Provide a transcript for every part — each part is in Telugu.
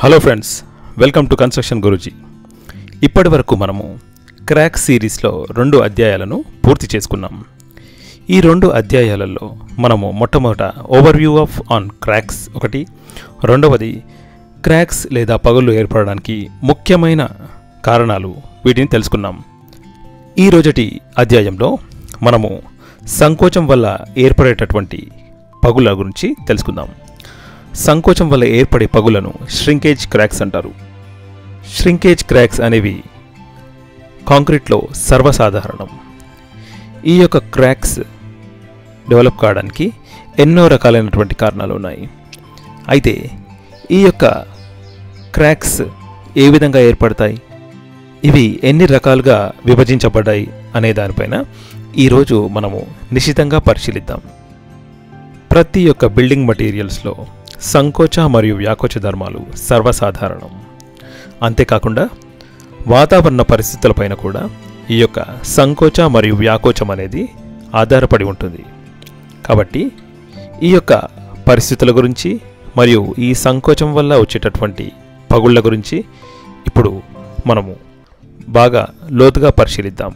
Hello friends welcome to construction Guruji ఇప్పటి వరకు మనము క్రాక్ సిరీస్లో రెండు అధ్యాయాలను పూర్తి చేసుకున్నాం ఈ రెండు అధ్యాయాలలో మనము మొట్టమొదట ఓవర్వ్యూ ఆఫ్ ఆన్ క్రాక్స్ ఒకటి రెండవది క్రాక్స్ లేదా పగుళ్ళు ఏర్పడడానికి ముఖ్యమైన కారణాలు వీటిని తెలుసుకున్నాం ఈ రోజటి అధ్యాయంలో మనము సంకోచం వల్ల ఏర్పడేటటువంటి పగుల గురించి తెలుసుకుందాం సంకోచం వల్ల ఏర్పడే పగులను ష్రింకేజ్ క్రాక్స్ అంటారు ష్రింకేజ్ క్రాక్స్ అనేవి కాంక్రీట్లో సర్వసాధారణం ఈ యొక్క క్రాక్స్ డెవలప్ కావడానికి ఎన్నో రకాలైనటువంటి కారణాలు ఉన్నాయి అయితే ఈ యొక్క క్రాక్స్ ఏ విధంగా ఏర్పడతాయి ఇవి ఎన్ని రకాలుగా విభజించబడ్డాయి అనే దానిపైన ఈరోజు మనము నిశితంగా పరిశీలిద్దాం ప్రతి ఒక్క బిల్డింగ్ మటీరియల్స్లో సంకోచ మరియు వ్యాకోచ ధర్మాలు సర్వసాధారణం అంతేకాకుండా వాతావరణ పరిస్థితులపైన కూడా ఈ యొక్క సంకోచ మరియు వ్యాకోచం అనేది ఆధారపడి ఉంటుంది కాబట్టి ఈ యొక్క పరిస్థితుల గురించి మరియు ఈ సంకోచం వల్ల వచ్చేటటువంటి పగుళ్ళ గురించి ఇప్పుడు మనము బాగా లోతుగా పరిశీలిద్దాం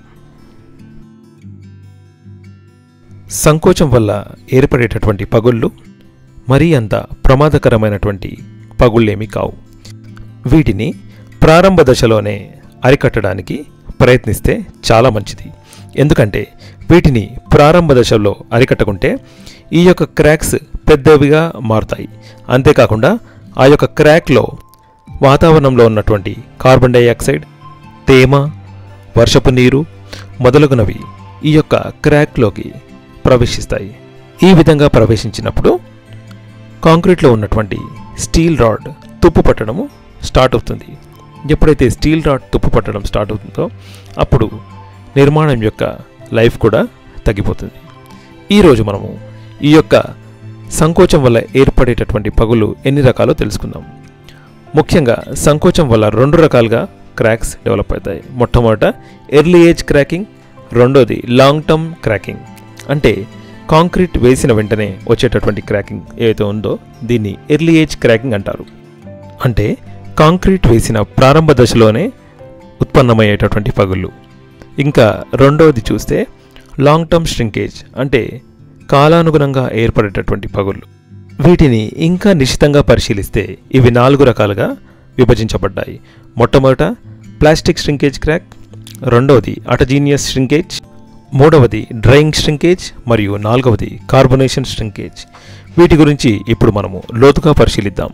సంకోచం వల్ల ఏర్పడేటటువంటి పగుళ్ళు మరీ అంత ప్రమాదకరమైనటువంటి పగుళ్ళేమీ కావు వీటిని ప్రారంభ దశలోనే అరికట్టడానికి ప్రయత్నిస్తే చాలా మంచిది ఎందుకంటే వీటిని ప్రారంభ దశలో అరికట్టకుంటే ఈ యొక్క క్రాక్స్ పెద్దవిగా మారుతాయి అంతేకాకుండా ఆ యొక్క క్రాక్లో వాతావరణంలో ఉన్నటువంటి కార్బన్ డైఆక్సైడ్ తేమ వర్షపు నీరు మొదలగునవి ఈ యొక్క క్రాక్లోకి ప్రవేశిస్తాయి ఈ విధంగా ప్రవేశించినప్పుడు కాంక్రీట్లో ఉన్నటువంటి స్టీల్ రాడ్ తుప్పు పట్టడము స్టార్ట్ అవుతుంది ఎప్పుడైతే స్టీల్ రాడ్ తుప్పు పట్టడం స్టార్ట్ అవుతుందో అప్పుడు నిర్మాణం యొక్క లైఫ్ కూడా తగ్గిపోతుంది ఈరోజు మనము ఈ యొక్క సంకోచం వల్ల ఏర్పడేటటువంటి పగులు ఎన్ని రకాలో తెలుసుకుందాం ముఖ్యంగా సంకోచం వల్ల రెండు రకాలుగా క్రాక్స్ డెవలప్ అవుతాయి మొట్టమొదట ఎర్లీ ఏజ్ క్రాకింగ్ రెండోది లాంగ్ టర్మ్ క్రాకింగ్ అంటే కాంక్రీట్ వేసిన వెంటనే వచ్చేటటువంటి క్రాకింగ్ ఏదైతే ఉందో దీన్ని ఎర్లీ ఏజ్ క్రాకింగ్ అంటారు అంటే కాంక్రీట్ వేసిన ప్రారంభ దశలోనే ఉత్పన్నమయ్యేటటువంటి పగుళ్ళు ఇంకా రెండవది చూస్తే లాంగ్ టర్మ్ ష్రింకేజ్ అంటే కాలానుగుణంగా ఏర్పడేటటువంటి పగుళ్ళు వీటిని ఇంకా నిశితంగా పరిశీలిస్తే ఇవి నాలుగు రకాలుగా విభజించబడ్డాయి మొట్టమొదట ప్లాస్టిక్ ష్రింకేజ్ క్రాక్ రెండవది అటజీనియస్ ష్రింకేజ్ మూడవది డ్రైయింగ్ ష్రింకేజ్ మరియు నాలుగవది కార్బొనేషన్ ష్రింకేజ్ వీటి గురించి ఇప్పుడు మనము లోతుగా పరిశీలిద్దాం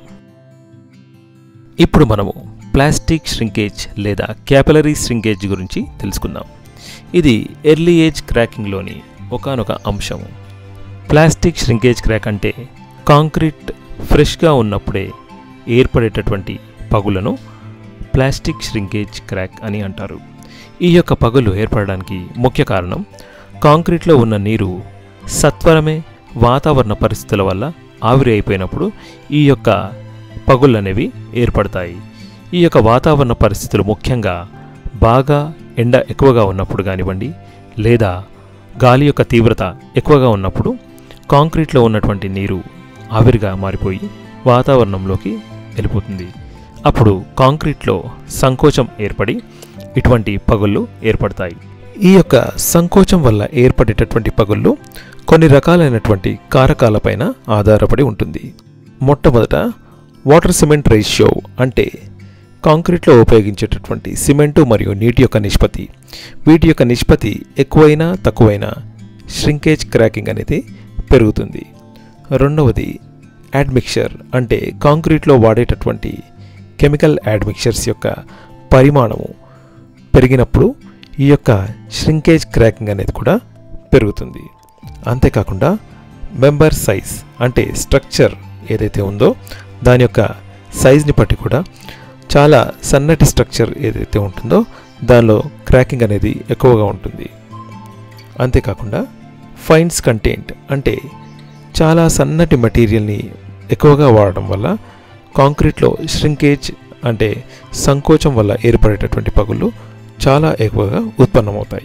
ఇప్పుడు మనము ప్లాస్టిక్ ష్రింకేజ్ లేదా క్యాపిలరీ ష్రింకేజ్ గురించి తెలుసుకుందాం ఇది ఎర్లీ ఏజ్ క్రాకింగ్లోని ఒకనొక అంశము ప్లాస్టిక్ ష్రింకేజ్ క్రాక్ అంటే కాంక్రీట్ ఫ్రెష్గా ఉన్నప్పుడే ఏర్పడేటటువంటి పగులను ప్లాస్టిక్ ష్రింకేజ్ క్రాక్ అని అంటారు ఈ యొక్క పగులు ఏర్పడడానికి ముఖ్య కారణం కాంక్రీట్లో ఉన్న నీరు సత్వరమే వాతావరణ పరిస్థితుల వల్ల ఆవిరి అయిపోయినప్పుడు ఈ యొక్క పగుళ్ళు అనేవి ఏర్పడతాయి ఈ యొక్క వాతావరణ పరిస్థితులు ముఖ్యంగా బాగా ఎండ ఎక్కువగా ఉన్నప్పుడు కానివ్వండి లేదా గాలి యొక్క తీవ్రత ఎక్కువగా ఉన్నప్పుడు కాంక్రీట్లో ఉన్నటువంటి నీరు ఆవిరిగా మారిపోయి వాతావరణంలోకి వెళ్ళిపోతుంది అప్పుడు కాంక్రీట్లో సంకోచం ఏర్పడి ఇటువంటి పగుళ్ళు ఏర్పడతాయి ఈ యొక్క సంకోచం వల్ల ఏర్పడేటటువంటి పగుళ్ళు కొన్ని రకాలైనటువంటి కారకాలపైన ఆధారపడి ఉంటుంది మొట్టమొదట వాటర్ సిమెంట్ రేషియో అంటే కాంక్రీట్లో ఉపయోగించేటటువంటి సిమెంటు మరియు నీటి యొక్క నిష్పత్తి వీటి యొక్క నిష్పత్తి ఎక్కువైనా తక్కువైనా ష్రింకేజ్ క్రాకింగ్ అనేది పెరుగుతుంది రెండవది యాడ్మిక్చర్ అంటే కాంక్రీట్లో వాడేటటువంటి కెమికల్ యాడ్మిక్చర్స్ యొక్క పరిమాణము పెరిగినప్పుడు ఈ యొక్క ష్రింకేజ్ క్రాకింగ్ అనేది కూడా పెరుగుతుంది అంతేకాకుండా మెంబర్ సైజ్ అంటే స్ట్రక్చర్ ఏదైతే ఉందో దాని యొక్క సైజ్ని బట్టి కూడా చాలా సన్నటి స్ట్రక్చర్ ఏదైతే ఉంటుందో దానిలో క్రాకింగ్ అనేది ఎక్కువగా ఉంటుంది అంతేకాకుండా ఫైన్స్ కంటెంట్ అంటే చాలా సన్నటి మెటీరియల్ని ఎక్కువగా వాడడం వల్ల కాంక్రీట్లో ష్రింకేజ్ అంటే సంకోచం వల్ల ఏర్పడేటటువంటి పగుళ్ళు చాలా ఎక్కువగా ఉత్పన్నమవుతాయి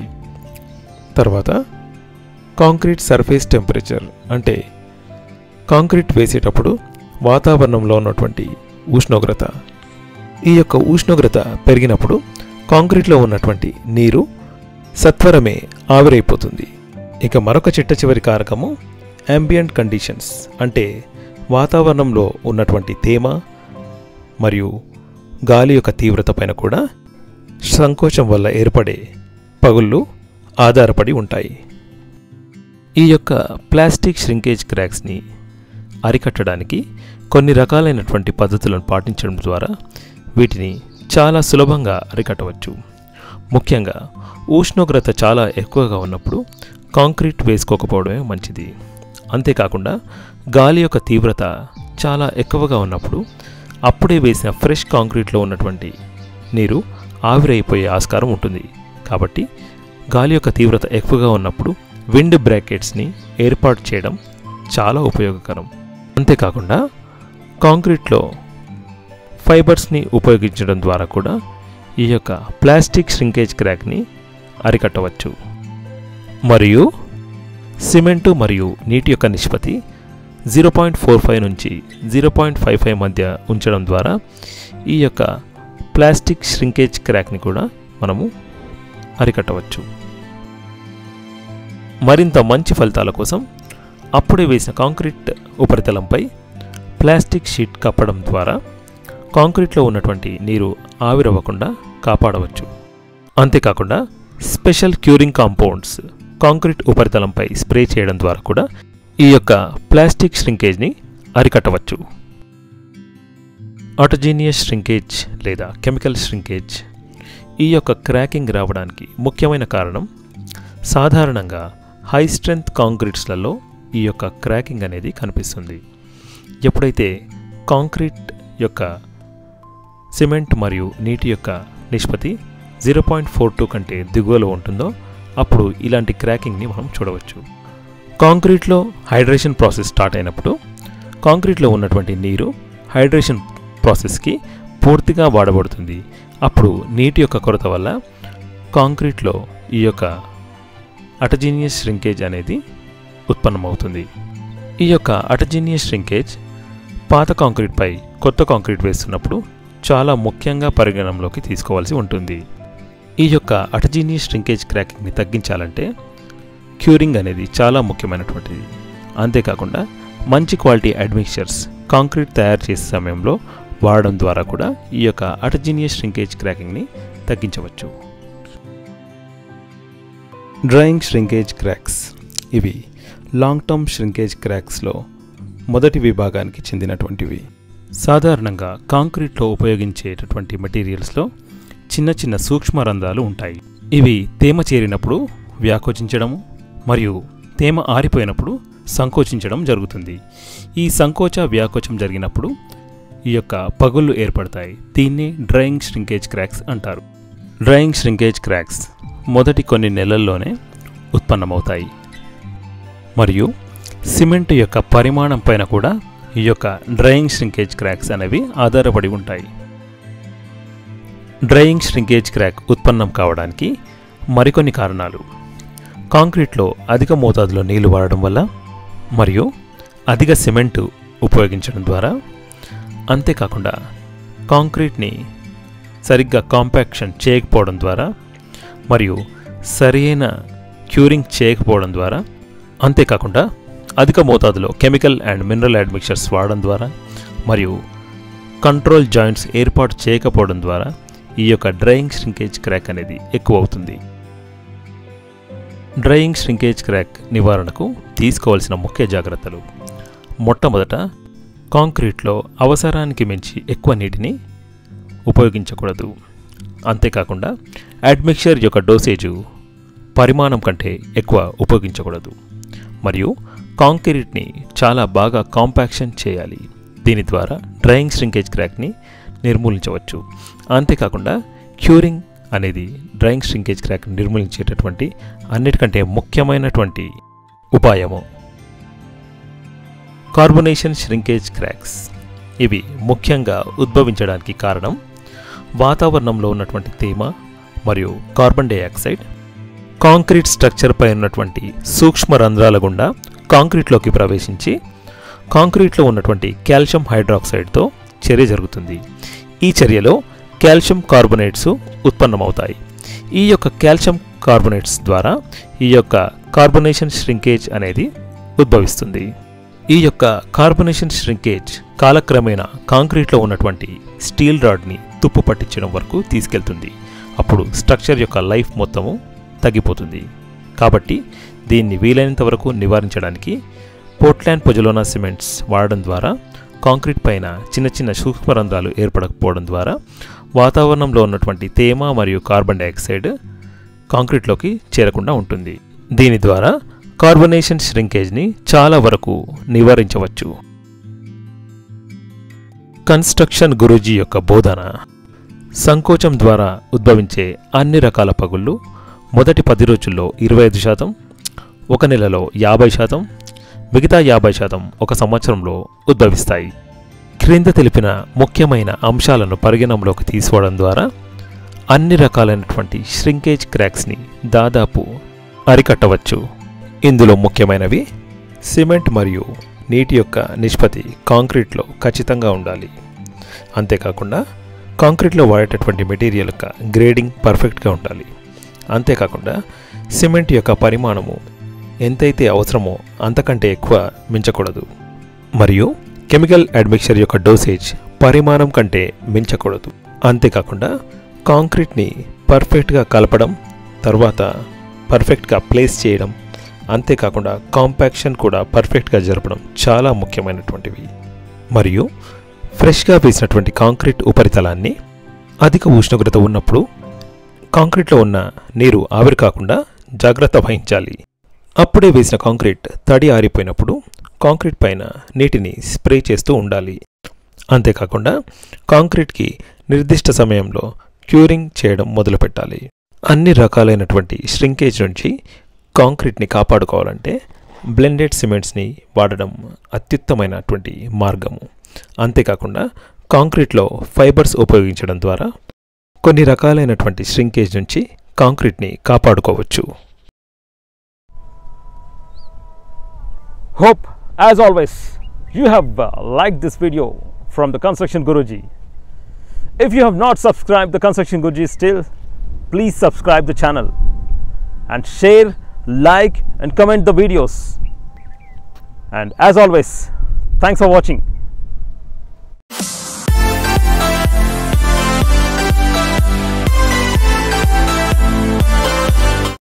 తర్వాత కాంక్రీట్ సర్ఫేస్ టెంపరేచర్ అంటే కాంక్రీట్ వేసేటప్పుడు వాతావరణంలో ఉన్నటువంటి ఉష్ణోగ్రత ఈ యొక్క ఉష్ణోగ్రత పెరిగినప్పుడు కాంక్రీట్లో ఉన్నటువంటి నీరు సత్వరమే ఆవిరైపోతుంది ఇక మరొక చిట్ట చివరి కారకము అంబియంట్ కండిషన్స్ అంటే వాతావరణంలో ఉన్నటువంటి తేమ మరియు గాలి యొక్క తీవ్రత పైన కూడా సంకోచం వల్ల ఏర్పడే పగుళ్ళు ఆధారపడి ఉంటాయి ఈ యొక్క ప్లాస్టిక్ ష్రింకేజ్ క్రాక్స్ని అరికట్టడానికి కొన్ని రకాలైనటువంటి పద్ధతులను పాటించడం ద్వారా వీటిని చాలా సులభంగా అరికట్టవచ్చు ముఖ్యంగా ఉష్ణోగ్రత చాలా ఎక్కువగా ఉన్నప్పుడు కాంక్రీట్ వేసుకోకపోవడమే మంచిది అంతేకాకుండా గాలి యొక్క తీవ్రత చాలా ఎక్కువగా ఉన్నప్పుడు అప్పుడే వేసిన ఫ్రెష్ కాంక్రీట్లో ఉన్నటువంటి నీరు ఆవిరైపోయే ఆస్కారం ఉంటుంది కాబట్టి గాలి యొక్క తీవ్రత ఎక్కువగా ఉన్నప్పుడు విండ్ బ్రాకెట్స్ని ఏర్పాటు చేయడం చాలా ఉపయోగకరం అంతేకాకుండా కాంక్రీట్లో ఫైబర్స్ని ఉపయోగించడం ద్వారా కూడా ఈ యొక్క ప్లాస్టిక్ ష్రింకేజ్ క్రాక్ని అరికట్టవచ్చు మరియు సిమెంటు మరియు నీటి యొక్క నిష్పత్తి జీరో పాయింట్ ఫోర్ ఫైవ్ నుంచి జీరో పాయింట్ ఫైవ్ ఫైవ్ మధ్య ఉంచడం ద్వారా ఈ యొక్క ప్లాస్టిక్ ష్రింకేజ్ క్రాక్ని కూడా మనము అరికట్టవచ్చు మరింత మంచి ఫలితాల కోసం అప్పుడే వేసిన కాంక్రీట్ ఉపరితలంపై ప్లాస్టిక్ షీట్ కప్పడం ద్వారా కాంక్రీట్లో ఉన్నటువంటి నీరు ఆవిరవ్వకుండా కాపాడవచ్చు అంతేకాకుండా స్పెషల్ క్యూరింగ్ కాంపౌండ్స్ కాంక్రీట్ ఉపరితలంపై స్ప్రే చేయడం ద్వారా కూడా ఈ యొక్క ప్లాస్టిక్ ష్రింకేజ్ని అరికట్టవచ్చు ఆటోజీనియస్ ష్రింకేజ్ లేదా కెమికల్ ష్రింకేజ్ ఈ యొక్క క్రాకింగ్ రావడానికి ముఖ్యమైన కారణం సాధారణంగా హై స్ట్రెంగ్త్ కాంక్రీట్స్లలో ఈ యొక్క క్రాకింగ్ అనేది కనిపిస్తుంది ఎప్పుడైతే కాంక్రీట్ యొక్క సిమెంట్ మరియు నీటి యొక్క నిష్పత్తి జీరో పాయింట్ ఫోర్ టూ కంటే దిగువలో ఉంటుందో అప్పుడు ఇలాంటి క్రాకింగ్ని మనం చూడవచ్చు కాంక్రీట్లో హైడ్రేషన్ ప్రాసెస్ స్టార్ట్ అయినప్పుడు కాంక్రీట్లో ఉన్నటువంటి నీరు హైడ్రేషన్ ప్రాసెస్కి పూర్తిగా వాడబడుతుంది అప్పుడు నీటి యొక్క కొరత వల్ల కాంక్రీట్లో ఈ యొక్క అటజీనియస్ ష్రింకేజ్ అనేది ఉత్పన్నమవుతుంది ఈ యొక్క అటజీనియస్ ష్రింకేజ్ పాత కాంక్రీట్పై కొత్త కాంక్రీట్ వేస్తున్నప్పుడు చాలా ముఖ్యంగా పరిగణనలోకి తీసుకోవాల్సి ఉంటుంది ఈ యొక్క అటజీనియస్ ష్రింకేజ్ క్రాకింగ్ని తగ్గించాలంటే క్యూరింగ్ అనేది చాలా ముఖ్యమైనటువంటిది అంతేకాకుండా మంచి క్వాలిటీ అడ్మిక్చర్స్ కాంక్రీట్ తయారు చేసే సమయంలో వాడడం ద్వారా కూడా ఈ యొక్క అటజీనియస్ ష్రింకేజ్ క్రాకింగ్ని తగ్గించవచ్చు డ్రాయింగ్ ష్రింకేజ్ క్రాక్స్ ఇవి లాంగ్ టర్మ్ ష్రింకేజ్ క్రాక్స్లో మొదటి విభాగానికి చెందినటువంటివి సాధారణంగా కాంక్రీట్లో ఉపయోగించేటటువంటి మెటీరియల్స్లో చిన్న చిన్న సూక్ష్మ రంధ్రాలు ఉంటాయి ఇవి తేమ చేరినప్పుడు వ్యాకోచించడము మరియు తేమ ఆరిపోయినప్పుడు సంకోచించడం జరుగుతుంది ఈ సంకోచ వ్యాకోచం జరిగినప్పుడు ఈ యొక్క పగుళ్ళు ఏర్పడతాయి దీన్ని డ్రైయింగ్ ష్రింకేజ్ క్రాక్స్ అంటారు డ్రైయింగ్ ష్రింకేజ్ క్రాక్స్ మొదటి కొన్ని నెలల్లోనే ఉత్పన్నమవుతాయి మరియు సిమెంట్ యొక్క పరిమాణం పైన కూడా ఈ యొక్క డ్రైయింగ్ ష్రింకేజ్ క్రాక్స్ అనేవి ఆధారపడి ఉంటాయి డ్రైయింగ్ ష్రింకేజ్ క్రాక్ ఉత్పన్నం కావడానికి మరికొన్ని కారణాలు కాంక్రీట్లో అధిక మోతాదులో నీళ్లు వాడడం వల్ల మరియు అధిక సిమెంటు ఉపయోగించడం ద్వారా అంతేకాకుండా కాంక్రీట్ని సరిగ్గా కాంపాక్షన్ చేయకపోవడం ద్వారా మరియు సరైన క్యూరింగ్ చేయకపోవడం ద్వారా అంతేకాకుండా అధిక మోతాదులో కెమికల్ అండ్ మినరల్ అడ్మిక్చర్స్ వాడడం ద్వారా మరియు కంట్రోల్ జాయింట్స్ ఏర్పాటు చేయకపోవడం ద్వారా ఈ యొక్క డ్రైయింగ్ ష్రింకేజ్ క్రాక్ అనేది ఎక్కువ అవుతుంది డ్రైయింగ్ ష్రింకేజ్ క్రాక్ నివారణకు తీసుకోవాల్సిన ముఖ్య జాగ్రత్తలు మొట్టమొదట కాంక్రీట్లో అవసరానికి మించి ఎక్కువ నీటిని ఉపయోగించకూడదు అంతేకాకుండా అడ్మిక్చర్ యొక్క డోసేజు పరిమాణం కంటే ఎక్కువ ఉపయోగించకూడదు మరియు కాంక్రీట్ని చాలా బాగా కాంపాక్షన్ చేయాలి దీని ద్వారా డ్రైయింగ్ ష్రింకేజ్ క్రాక్ని నిర్మూలించవచ్చు అంతేకాకుండా క్యూరింగ్ అనేది డ్రైయింగ్ ష్రింకేజ్ క్రాక్ నిర్మూలించేటటువంటి అన్నిటికంటే ముఖ్యమైనటువంటి ఉపాయము కార్బొనేషన్ ష్రింకేజ్ క్రాక్స్ ఇవి ముఖ్యంగా ఉద్భవించడానికి కారణం వాతావరణంలో ఉన్నటువంటి తేమ మరియు కార్బన్ డైఆక్సైడ్ కాంక్రీట్ స్ట్రక్చర్పై ఉన్నటువంటి సూక్ష్మ రంధ్రాల గుండా కాంక్రీట్లోకి ప్రవేశించి కాంక్రీట్లో ఉన్నటువంటి కాల్షియం హైడ్రాక్సైడ్తో చర్య జరుగుతుంది ఈ చర్యలో కాల్షియం కార్బొనేట్స్ ఉత్పన్నమవుతాయి ఈ యొక్క కాల్షియం కార్బొనేట్స్ ద్వారా ఈ యొక్క కార్బొనేషన్ ష్రింకేజ్ అనేది ఉద్భవిస్తుంది ఈ యొక్క కార్బొనేషన్ ష్రింకేజ్ కాలక్రమేణా కాంక్రీట్లో ఉన్నటువంటి స్టీల్ రాడ్ని తుప్పు పట్టించడం వరకు తీసుకెళ్తుంది అప్పుడు స్ట్రక్చర్ యొక్క లైఫ్ మొత్తము తగ్గిపోతుంది కాబట్టి దీన్ని వీలైనంత వరకు నివారించడానికి పోర్ట్లాండ్ పొజలోనా సిమెంట్స్ వాడడం ద్వారా కాంక్రీట్ పైన చిన్న చిన్న సూక్ష్మ రంధ్రాలు ఏర్పడకపోవడం ద్వారా వాతావరణంలో ఉన్నటువంటి తేమ మరియు కార్బన్ డైఆక్సైడ్ కాంక్రీట్లోకి చేరకుండా ఉంటుంది దీని ద్వారా కార్బనేషన్ ష్రింకేజ్ని చాలా వరకు నివారించవచ్చు కన్స్ట్రక్షన్ గురూజీ యొక్క బోధన సంకోచం ద్వారా ఉద్భవించే అన్ని రకాల పగుళ్ళు మొదటి పది రోజుల్లో ఇరవై ఐదు శాతం ఒక నెలలో యాభై శాతం మిగతా యాభై శాతం ఒక సంవత్సరంలో ఉద్భవిస్తాయి క్రింద తెలిపిన ముఖ్యమైన అంశాలను పరిగణంలోకి తీసుకోవడం ద్వారా అన్ని రకాలైనటువంటి ష్రింకేజ్ క్రాక్స్ని దాదాపు అరికట్టవచ్చు ఇందులో ముఖ్యమైనవి సిమెంట్ మరియు నీటి యొక్క నిష్పత్తి కాంక్రీట్లో ఖచ్చితంగా ఉండాలి అంతేకాకుండా కాంక్రీట్లో వాడేటటువంటి మెటీరియల్ యొక్క గ్రేడింగ్ పర్ఫెక్ట్గా ఉండాలి అంతేకాకుండా సిమెంట్ యొక్క పరిమాణము ఎంతైతే అవసరమో అంతకంటే ఎక్కువ మించకూడదు మరియు కెమికల్ అడ్మిక్చర్ యొక్క డోసేజ్ పరిమాణం కంటే మించకూడదు అంతేకాకుండా కాంక్రీట్ని పర్ఫెక్ట్గా కలపడం తర్వాత పర్ఫెక్ట్గా ప్లేస్ చేయడం అంతేకాకుండా కాంపాక్షన్ కూడా పర్ఫెక్ట్గా జరపడం చాలా ముఖ్యమైనటువంటివి మరియు ఫ్రెష్గా వేసినటువంటి కాంక్రీట్ ఉపరితలాన్ని అధిక ఉష్ణోగ్రత ఉన్నప్పుడు కాంక్రీట్లో ఉన్న నీరు ఆవిరి కాకుండా జాగ్రత్త వహించాలి అప్పుడే వేసిన కాంక్రీట్ తడి ఆరిపోయినప్పుడు కాంక్రీట్ పైన నీటిని స్ప్రే చేస్తూ ఉండాలి అంతేకాకుండా కాంక్రీట్కి నిర్దిష్ట సమయంలో క్యూరింగ్ చేయడం మొదలుపెట్టాలి అన్ని రకాలైనటువంటి ష్రింకేజ్ నుంచి కాంక్రీట్ని కాపాడుకోవాలంటే బ్లెండెడ్ సిమెంట్స్ని వాడడం అత్యుత్తమైనటువంటి మార్గము అంతేకాకుండా కాంక్రీట్లో ఫైబర్స్ ఉపయోగించడం ద్వారా కొన్ని రకాలైనటువంటి ష్రింకేజ్ నుంచి కాంక్రీట్ని కాపాడుకోవచ్చు Hope, as always, you have uh, liked this video from the Construction Guruji. If you have not subscribed the Construction Guruji still, please subscribe the channel and share, like and comment the videos. And as always, thanks for watching.